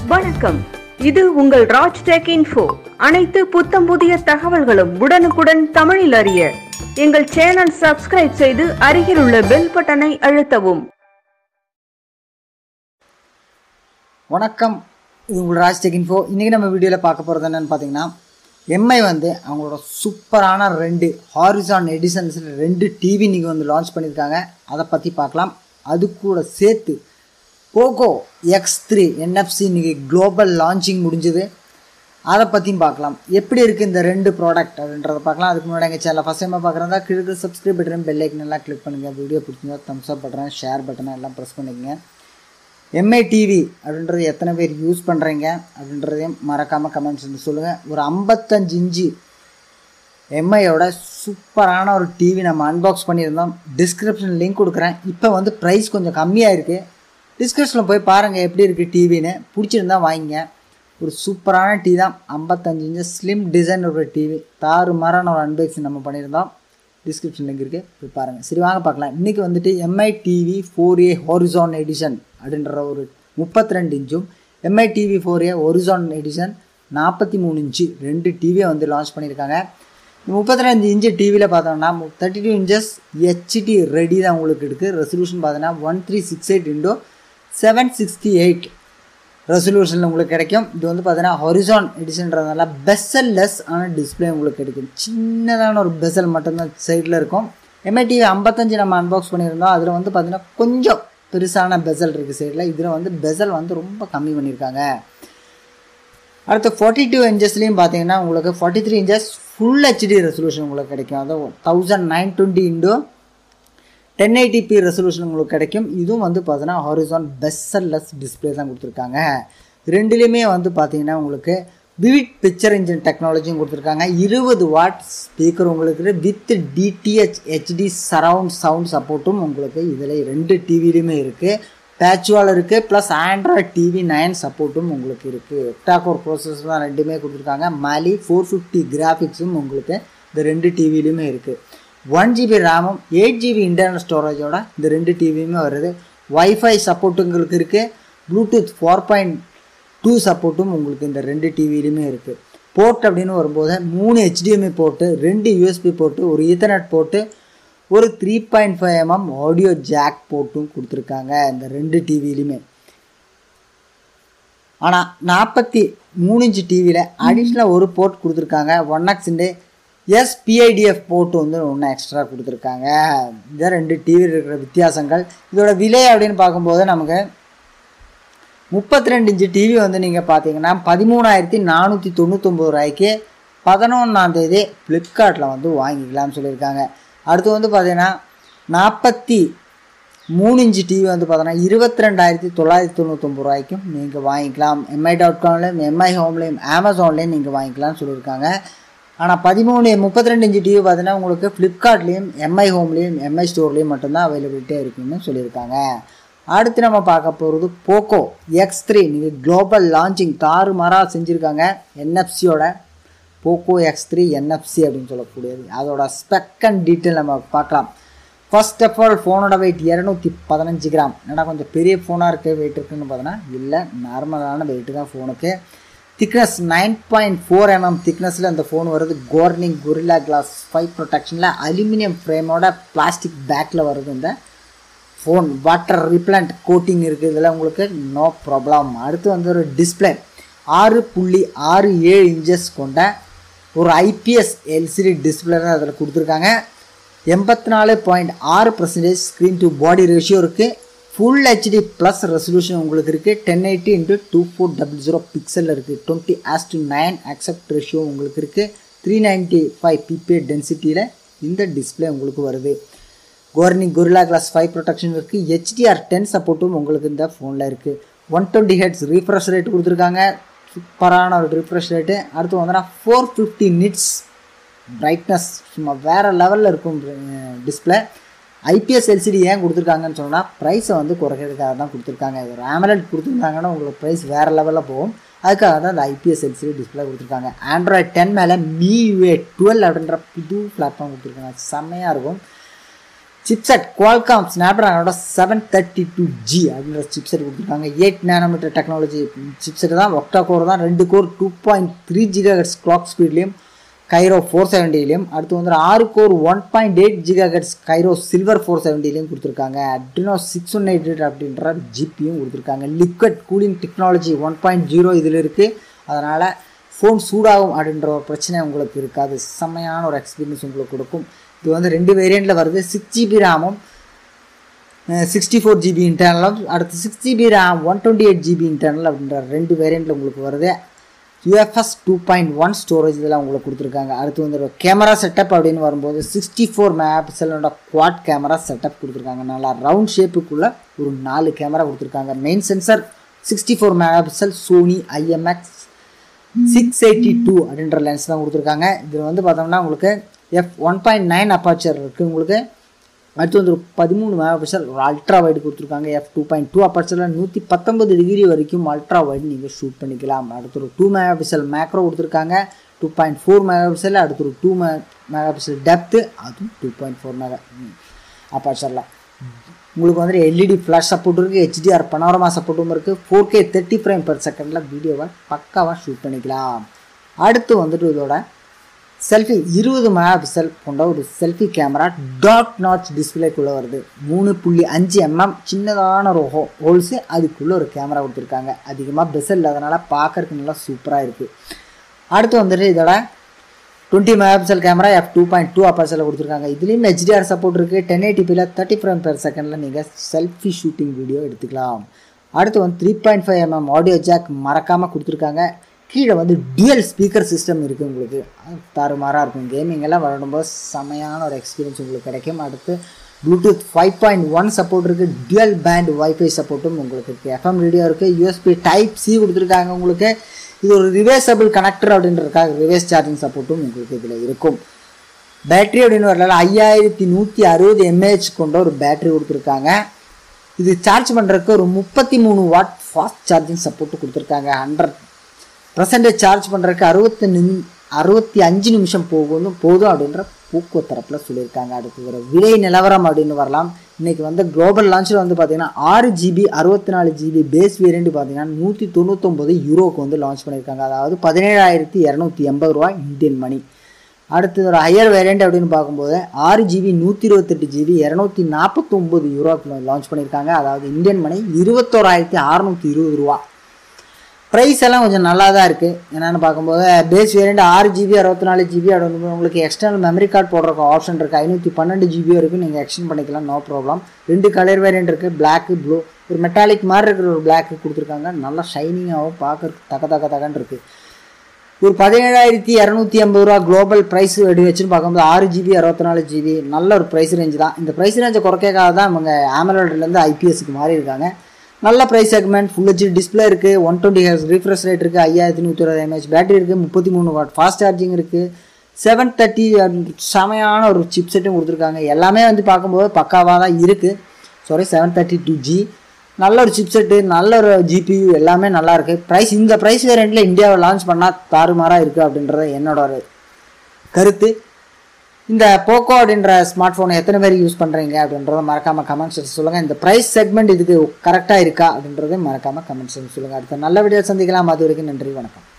வணக்கம் இது உங்கள் ராஜ் டெக் இன்ஃபோ அனைத்து புத்தம் புதிய தகவல்களும் உடனுக்குடன் தமிழில் அறிய எங்கள் சேனல் சப்ஸ்கிரைப் செய்து அருகில் உள்ள பெல் பட்டனை அழுத்தவும் வணக்கம் இது உங்கள் ராஜ்டெக் இன்ஃபோ இன்றைக்கி நம்ம வீடியோவில் பார்க்க போகிறது என்னென்னு பார்த்தீங்கன்னா எம்ஐ வந்து அவங்களோட சூப்பரான ரெண்டு ஹாரிசான் எடிசன்ஸில் ரெண்டு டிவி இன்றைக்கி வந்து லான்ச் பண்ணியிருக்காங்க அதை பற்றி பார்க்கலாம் அது கூட சேர்த்து போகோ எக்ஸ் த்ரீ என்எஃப்சி இன்றைக்கி குளோபல் லான்ச்சிங் முடிஞ்சுது அதை பற்றியும் பார்க்கலாம் எப்படி இருக்குது இந்த ரெண்டு ப்ராடக்ட் அப்படின்றத பார்க்கலாம் அதுக்கு முன்னாடி எங்கள் சேனல் ஃபஸ்ட் டைமாக பார்க்குறதா கிழக்கு சப்ஸ்கிரைப் பட்டன் பெல் ஐக்கன் எல்லாம் கிளிக் பண்ணுங்கள் வீடியோ பிடிச்சிருந்தா தம்ஸ் அப் பட்டன் ஷேர் பட்டனை எல்லாம் ப்ரெஸ் பண்ணிக்கங்க எம்ஐ டிவி அப்படின்றது எத்தனை பேர் யூஸ் பண்ணுறீங்க அப்படின்றதையும் மறக்காமல் கமெண்ட்ஸ் வந்து சொல்லுங்கள் ஒரு ஐம்பத்தஞ்சு இன்ச்சு எம்ஐயோட சூப்பரான ஒரு டிவி நம்ம அன்பாக்ஸ் பண்ணியிருந்தோம் டிஸ்கிரிப்ஷன் லிங்க் கொடுக்குறேன் இப்போ வந்து ப்ரைஸ் கொஞ்சம் கம்மியாக இருக்குது டிஸ்கிரிப்ஷனில் போய் பாருங்கள் எப்படி இருக்குது டிவின்னு பிடிச்சிருந்தா வாங்கிங்க ஒரு சூப்பரான டிவி தான் ஐம்பத்தஞ்சு இன்ச்சு ஸ்லிம் டிசைன் ஒரு டிவி தாறு மாறான ஒரு அன்பாக்சிங் நம்ம பண்ணியிருந்தோம் டிஸ்கிரிப்ஷன் லிங்க் இருக்குது போய் பாருங்கள் சரி வாங்க பார்க்கலாம் இன்றைக்கி வந்துட்டு Mi TV four A Horizon edition அப்படின்ற ஒரு முப்பத்தி ரெண்டு இன்ச்சும் Mi TV four A Horizon edition நாற்பத்தி மூணு இன்ச்சு ரெண்டு டிவியை வந்து லான்ச் பண்ணியிருக்காங்க முப்பத்தி ரெண்டு இன்ச்சு டிவியில் பார்த்தோம்னா thirty two inches HD ready தான் உங்களுக்கு இருக்குது ரெசல்யூஷன் பார்த்தோன்னா one three six eight into seven sixty eight ரெசல்யூஷனில் உங்களுக்கு கிடைக்கும் இது வந்து பார்த்தீங்கன்னா ஹொரிசான் எடிஷன்றதுனால பெசல் லெஸ் ஆன டிஸ்பிளே உங்களுக்கு கிடைக்கும் சின்னதான ஒரு பெசல் மட்டும்தான் சைடில் இருக்கும் எம்ஐ டிவி ஐம்பத்தஞ்சு நம்ம அன்பாக்ஸ் பண்ணியிருந்தோம் அதில் வந்து பார்த்தீங்கன்னா கொஞ்சம் பெருசான பெசல் இருக்குது சைடில் இதில் வந்து பெசல் வந்து ரொம்ப கம்மி பண்ணியிருக்காங்க அடுத்து ஃபார்ட்டி டூ இன்ச்சஸ்லேயும் பார்த்தீங்கன்னா உங்களுக்கு forty three inches full HD resolution உங்களுக்கு கிடைக்கும் அதாவது thousand nine twenty into ten eighty p resolution உங்களுக்கு கிடைக்கும் இதுவும் வந்து பார்த்தீங்கன்னா ஹாரிசான் பெஸ்ஸல்லெஸ் டிஸ்பிளே தான் கொடுத்துருக்காங்க ரெண்டுலேயுமே வந்து பார்த்தீங்கன்னா உங்களுக்கு விவிட் பிக்சர் இன்ஜின் டெக்னாலஜியும் கொடுத்துருக்காங்க இருபது வாட் ஸ்பீக்கர் உங்களுக்கு with DTH HD surround sound சப்போர்ட்டும் உங்களுக்கு இதில் ரெண்டு டிவிலையுமே இருக்குது பேச்சுவால் இருக்குது ப்ளஸ் ஆண்ட்ராய்ட் டிவி நைன் சப்போர்ட்டும் உங்களுக்கு இருக்குது ஒக்டாகோர் ப்ரோசஸர் தான் ரெண்டுமே கொடுத்துருக்காங்க மாலி ஃபோர் ஃபிஃப்டி கிராஃபிக்ஸும் உங்களுக்கு இந்த ரெண்டு டிவிலையுமே இருக்குது ஒன் ஜிபி ரேமும் எயிட் ஜிபி இன்டர்னல் ஸ்டோரேஜோட இந்த ரெண்டு டிவியுமே வருது வைஃபை சப்போர்ட் உங்களுக்கு இருக்குது ப்ளூடூத் ஃபோர் பாயிண்ட் டூ சப்போர்ட்டும் உங்களுக்கு இந்த ரெண்டு டிவிலையுமே இருக்குது போர்ட் அப்படின்னு வரும்போது மூணு ஹெச்டிஎம்ஐ போட்டு ரெண்டு யூஎஸ்பி போட்டு ஒரு ஈத்தர்நெட் போட்டு ஒரு three point five mm audio jack போட்டும் கொடுத்துருக்காங்க இந்த ரெண்டு டிவிலையுமே ஆனால் நாற்பத்தி மூணு இன்ச்சு டிவியில் அடிஷ்னலாக ஒரு போர்ட் கொடுத்துருக்காங்க ஒன் எக்ஸ்ண்டு எஸ்பிஐடிஎஃப் போர்ட்டு வந்து ஒன்று எக்ஸ்ட்ரா கொடுத்துருக்காங்க இதான் ரெண்டு டிவியில் இருக்கிற வித்தியாசங்கள் இதோட விலை அப்படின்னு பார்க்கும்போது நமக்கு முப்பத்தி ரெண்டு இன்ச்சு டிவி வந்து நீங்கள் பார்த்தீங்கன்னா பதிமூணாயிரத்தி நானூற்றி தொண்ணூத்தொம்பது ரூபாய்க்கு பதினொன்றாந்தேதி ஃப்ளிப்கார்ட்டில் வந்து வாங்கிக்கலாம்னு சொல்லியிருக்காங்க அடுத்து வந்து பார்த்தீங்கன்னா நாற்பத்தி மூணு இன்ச்சு டிவி வந்து பார்த்தோன்னா இருபத்தி ரெண்டாயிரத்தி தொள்ளாயிரத்தி தொண்ணூத்தொம்பது ரூபாய்க்கும் நீங்கள் வாங்கிக்கலாம் எம்ஐ டாட் காம்லேயும் எம்ஐ ஹோம்லேயும் அமேசான்லேயும் நீங்கள் வாங்கிக்கலாம்னு சொல்லியிருக்காங்க ஆனால் பதிமூணு முப்பத்தி ரெண்டு இன்ச்சு டிவி பார்த்தீங்கன்னா உங்களுக்கு ஃப்ளிப்கார்ட்லேயும் எம்ஐ ஹோம்லேயும் எம்ஐ ஸ்டோர்லேயும் மட்டும்தான் அவைலபிலிட்டியாக இருக்குன்னு சொல்லியிருக்காங்க அடுத்து நம்ம பார்க்க போகிறது போக்கோ எக்ஸ் த்ரீ நீங்கள் குளோபல் லான்ச்சிங் தாறுமாறாக செஞ்சுருக்காங்க என்எஃப்சியோட போக்கோ எக்ஸ் த்ரீ என்எஃப்சி அப்படின்னு சொல்லக்கூடியது அதோட ஸ்பெக் அண்ட் டீட்டெயில் நம்ம பார்க்கலாம் ஃபர்ஸ்ட் ஆஃப் ஆல் ஃபோனோட வெயிட் இரநூத்தி பதினஞ்சு கிராம் ஏன்னா கொஞ்சம் பெரிய ஃபோனாக இருக்குது வெயிட் இருக்குன்னு பார்த்தோன்னா இல்லை நார்மலான வெயிட்டு தான் ஃபோனுக்கு thickness nine point four mm திக்னஸில் இந்த ஃபோன் வருது கோர்னிங் குரில்லா கிளாஸ் ஃபைவ் ப்ரொடெக்ஷனில் அலுமினியம் ஃப்ரேமோட பிளாஸ்டிக் பேக்கில் வருது இந்த ஃபோன் வாட்டர் ரிப்ளண்ட் கோட்டிங் இருக்குது இதில் உங்களுக்கு நோ ப்ராப்ளம் அடுத்து வந்து ஒரு டிஸ்பிளே ஆறு புள்ளி ஆறு ஏழு இன்ச்சஸ் கொண்ட ஒரு ஐபிஎஸ் எல்சிடி டிஸ்பிளே தான் அதில் கொடுத்துருக்காங்க எண்பத்தி நாலு பாயிண்ட் ஆறு percentage screen to body ratio இருக்குது ஃபுல் ஹெச்டி ப்ளஸ் ரெசல்யூஷன் உங்களுக்கு இருக்குது ten eighty into two four double zero பிக்சலில் இருக்குது twenty as to nine aspect ratio உங்களுக்கு இருக்குது த்ரீ நைன்ட்டி ஃபைவ் பிபே டென்சிட்டியில் இந்த டிஸ்பிளே உங்களுக்கு வருது Corning Gorilla glass five protection இருக்குது ஹெச்டிஆர் டென் சப்போர்ட்டும் உங்களுக்கு இந்த ஃபோனில் இருக்குது one twenty hertz refresh rate கொடுத்துருக்காங்க சூப்பரான ஒரு ரீஃப்ரெஷ் ரேட்டு அடுத்து வந்தோன்னா ஃபோர் ஃபிஃப்டி நிட்ஸ் பிரைட்னஸ் சும்மா வேறு லெவலில் இருக்கும் டிஸ்பிளே ஐபிஎஸ் எல்சிடி ஏன் கொடுத்துருக்காங்கன்னு சொன்னால் ப்ரைஸை வந்து குறைக்கிறதுக்காக தான் கொடுத்துருக்காங்க ஒரு ஆமலட் கொடுத்துருந்தாங்கன்னா உங்களுக்கு ப்ரைஸ் வேறு லெவலில் போகும் அதுக்காக தான் அந்த ஐபிஎஸ் எல்சிடி டிஸ்பிளே கொடுத்துருக்காங்க ஆண்ட்ராய்ட் டென் மேலே மீ யூஏ டுவெல் அப்படின்ற புது பிளாட்ஃபார்ம் கொடுத்துருக்காங்க செம்மையாக இருக்கும் சிப்செட் குவால்காம் ஸ்னாப்ட்ராகனோட செவன் தேர்ட்டி டூ ஜி அப்படின்ற சிப்செட் கொடுத்துருக்காங்க எயிட் நேனோமீட்டர் டெக்னாலஜி சிப்செட் தான் ஒக்டா கோர் தான் ரெண்டு core two point three gigahertz clock ஸ்பீட்லேயும் கைரோ ஃபோர் செவன்ட்டிலையும் அடுத்து வந்து ஆறு core one point eight gigahertz Kryo silver four செவன்ட்டிலையும் கொடுத்துருக்காங்க அட்ரினோ சிக்ஸ் ஒன் எயிட் அப்படின்ற ஜிபியும் கொடுத்துருக்காங்க liquid cooling technology one point zero இதில் இருக்குது அதனால் ஃபோன் சூடாகும் அப்படின்ற ஒரு பிரச்சனை உங்களுக்கு இருக்காது செம்மையான ஒரு எக்ஸ்பீரியன்ஸ் உங்களுக்கு கொடுக்கும் இது வந்து ரெண்டு வேரியண்ட்டில் வருது சிக்ஸ் ஜிபி ரேமும் சிக்ஸ்டி ஃபோர் ஜிபி இன்டர்னலும் அடுத்து six GB RAM one twenty eight GB internal அப்படின்ற ரெண்டு வேரியண்ட்டில் உங்களுக்கு வருது UFS two point one storage இதெல்லாம் உங்களுக்கு கொடுத்துருக்காங்க அடுத்து வந்து கேமரா செட்டப் அப்படின்னு வரும்போது சிக்ஸ்டி ஃபோர் மெகா பிக்சலோட குவாட் கேமரா செட்டப் கொடுத்துருக்காங்க நல்லா ரவுண்ட் ஷேப்புக்குள்ள ஒரு நாலு கேமரா கொடுத்துருக்காங்க main sensor sixty four mega pixel Sony IMX six eighty two அப்படின்ற லென்ஸ் தான் கொடுத்துருக்காங்க இதில் வந்து பார்த்தோம்னா உங்களுக்கு F one point nine aperture இருக்குது உங்களுக்கு அடுத்து வந்து ஒரு பதிமூணு மெகா பிக்சல் ஒரு அல்ட்ரா வைடு கொடுத்துருக்காங்க எஃப் டூ பாயிண்ட் டூ அப்பர்ச்சரில் நூற்றி பத்தொன்பது டிகிரி வரைக்கும் அல்ட்ரா வைடு நீங்கள் ஷூட் பண்ணிக்கலாம் அடுத்து ஒரு டூ மெகா பிக்சல் மேக்ரோ கொடுத்துருக்காங்க two point four mega pixel அடுத்து ஒரு டூ மெ மெகா பிக்சல் டெப்த்து அதுவும் டூ பாயிண்ட் ஃபோர் மெகா அப்பர்ச்சரில் உங்களுக்கு வந்து எல்இடி ஃப்ளாஷ் சப்போர்ட் இருக்குது ஹெச்டிஆர் பனோரமா சப்போர்ட்டும் இருக்குது four K thirty frame per செகண்டில் வீடியோவை பக்காவாக ஷூட் பண்ணிக்கலாம் அடுத்து வந்துட்டு இதோட செல்ஃபி இருபது மெகா பிக்சல் கொண்ட ஒரு செல்ஃபி கேமரா டாட் நாச் டிஸ்பிளேக்குள்ளே வருது மூணு புள்ளி அஞ்சு எம்எம் சின்னதான ஒரு ஹோ ஹோல்ஸு அதுக்குள்ளே ஒரு கேமரா கொடுத்துருக்காங்க அதிகமாக பெசல் இல்லாதனால பார்க்கறதுக்கு நல்லா சூப்பராக இருக்குது அடுத்து வந்துட்டு இதோட twenty mega pixel camera F two point two அப்பர்ஸில் கொடுத்துருக்காங்க இதுலேயும் ஹெச்டிஆர் சப்போர்ட் இருக்குது டென் எயிட்டிபியில் தேர்ட்டி ஃப்ரேம் பெர் செகண்டில் நீங்கள் செல்ஃபி ஷூட்டிங் வீடியோ எடுத்துக்கலாம் அடுத்து வந்து three point five mm audio jack மறக்காமல் கொடுத்துருக்காங்க கீழே வந்து டியூயல் ஸ்பீக்கர் சிஸ்டம் இருக்குது உங்களுக்கு அது தாறுமாறாக இருக்கும் கேமிங் எல்லாம் விளையாடும்போது செமையான ஒரு எக்ஸ்பீரியன்ஸ் உங்களுக்கு கிடைக்கும் அடுத்து Bluetooth five point one support இருக்குது டியூயல் பேண்ட் வைஃபை சப்போர்ட்டும் உங்களுக்கு இருக்குது எஃப்எம் ரேடியோ இருக்குது யூஎஸ்பி டைப் சி கொடுத்துருக்காங்க உங்களுக்கு இது ஒரு ரிவேர்சபிள் கனெக்டர் அப்படின்றதுக்காக ரிவேர்ஸ் சார்ஜிங் சப்போர்ட்டும் உங்களுக்கு இதில் இருக்கும் பேட்டரி அப்படின்னு வரல ஐயாயிரத்தி நூற்றி அறுபது எம்ஏஹெச் கொண்ட ஒரு பேட்டரி கொடுத்துருக்காங்க இது சார்ஜ் பண்ணுறதுக்கு ஒரு முப்பத்தி மூணு வாட் ஃபாஸ்ட் சார்ஜிங் சப்போர்ட்டு கொடுத்துருக்காங்க ஹண்ட்ரட் பர்சன்டேஜ் சார்ஜ் பண்ணுறதுக்கு அறுபத்தி நிமி அறுபத்தி அஞ்சு நிமிஷம் போகணும் போதும் அப்படின்ற பூக்கோ தரப்பில் சொல்லியிருக்காங்க அடுத்து ஒரு விலை நிலவரம் அப்படின்னு வரலாம் இன்றைக்கி வந்து குளோபல் லான்ச்சில் வந்து பார்த்தீங்கன்னா ஆறு ஜிபி அறுபத்தி நாலு ஜிபி பேஸ் வேரியண்ட் பார்த்தீங்கன்னா நூற்றி தொண்ணூத்தொம்பது யூரோக்கு வந்து லான்ச் பண்ணியிருக்காங்க அதாவது பதினேழாயிரத்தி இரநூத்தி எண்பது ரூபா இந்தியன் மணி அடுத்து ஒரு ஹையர் வேரியண்ட் அப்படின்னு பார்க்கும்போது ஆறு ஜிபி நூற்றி இருபத்தெட்டு ஜிபி இரநூத்தி நாற்பத்தொம்பது யூரோக்கு லான்ச் பண்ணியிருக்காங்க அதாவது இந்தியன் மணி இருபத்தோராயிரத்தி அறநூற்றி இருபது ரூபா ப்ரைஸ் எல்லாம் கொஞ்சம் நல்லா தான் இருக்குது என்னென்னு பார்க்கும்போது பேஸ் வேரியண்ட் ஆறு ஜிபி அறுபத்தி நாலு ஜிபி அப்படி உங்களுக்கு எக்ஸ்டர்னல் மெமரி கார்டு போடுறக்கு ஆப்ஷன் இருக்குது ஐநூற்றி பன்னெண்டு ஜிபி வரைக்கும் நீங்கள் எக்ஸ்டெண்ட் பண்ணிக்கலாம் நோ ப்ராப்ளம் ரெண்டு கலர் வேரியண்ட் இருக்குது பிளாக்கு ப்ளூ ஒரு மெட்டாலிக் மாதிரி இருக்கிற ஒரு பிளாக்கு கொடுத்துருக்காங்க நல்லா ஷைனிங்காகவும் பார்க்கறதுக்கு தக்க தக்க தக்கன்னு இருக்குது ஒரு பதினேழாயிரத்தி இரநூத்தி ஐம்பது ரூபா குளோபல் ப்ரைஸ் வெடி வச்சுன்னு பார்க்கும்போது ஆறு ஜிபி அறுபத்தி நாலு ஜிபி நல்ல ஒரு ப்ரைஸ் ரேஞ்சு தான் இந்த ப்ரைஸ் ரேஞ்சை குறைக்காக தான் இவங்க ஆமலோட்லேருந்து ஐபிஎஸ்க்கு மாறி இருக்காங்க நல்ல price segment full HD display இருக்குது one twenty hertz refresh rate இருக்குது ஐயாயிரத்தி நூற்றி இருபது எம்ஏஹெச் பேட்டரி இருக்குது முப்பத்தி மூணு வாட் ஃபாஸ்ட் சார்ஜிங் இருக்குது செவன் தேர்ட்டி செமையான ஒரு சிப் செட்டும் கொடுத்துருக்காங்க எல்லாமே வந்து பார்க்கும்போது பக்காவாக தான் இருக்குது sorry seven thirty two G நல்ல ஒரு சிப் செட்டு நல்ல ஒரு ஜிபியூ எல்லாமே நல்லா இருக்குது ப்ரைஸ் இந்த ப்ரைஸ் வேரியண்ட்டில் இந்தியாவை லான்ச் பண்ணால் தாறுமாறாக இருக்குது அப்படின்றது என்னோட ஒரு கருத்து இந்த போக்கோ அப்படின்ற ஸ்மார்ட் ஃபோனை எத்தனை பேர் யூஸ் பண்ணுறீங்க அப்படின்றத மறக்காமல் கமெண்ட்ஸ் சொல்லுங்கள் இந்த ப்ரைஸ் செக்மெண்ட் இதுக்கு கரெக்டாக இருக்கா அப்படின்றத மறக்காமல் கமெண்ட்ஸ் சொல்லுங்கள் அடுத்த நல்ல வீடியோ சந்திக்கலாம் அது வரைக்கும் நன்றி வணக்கம்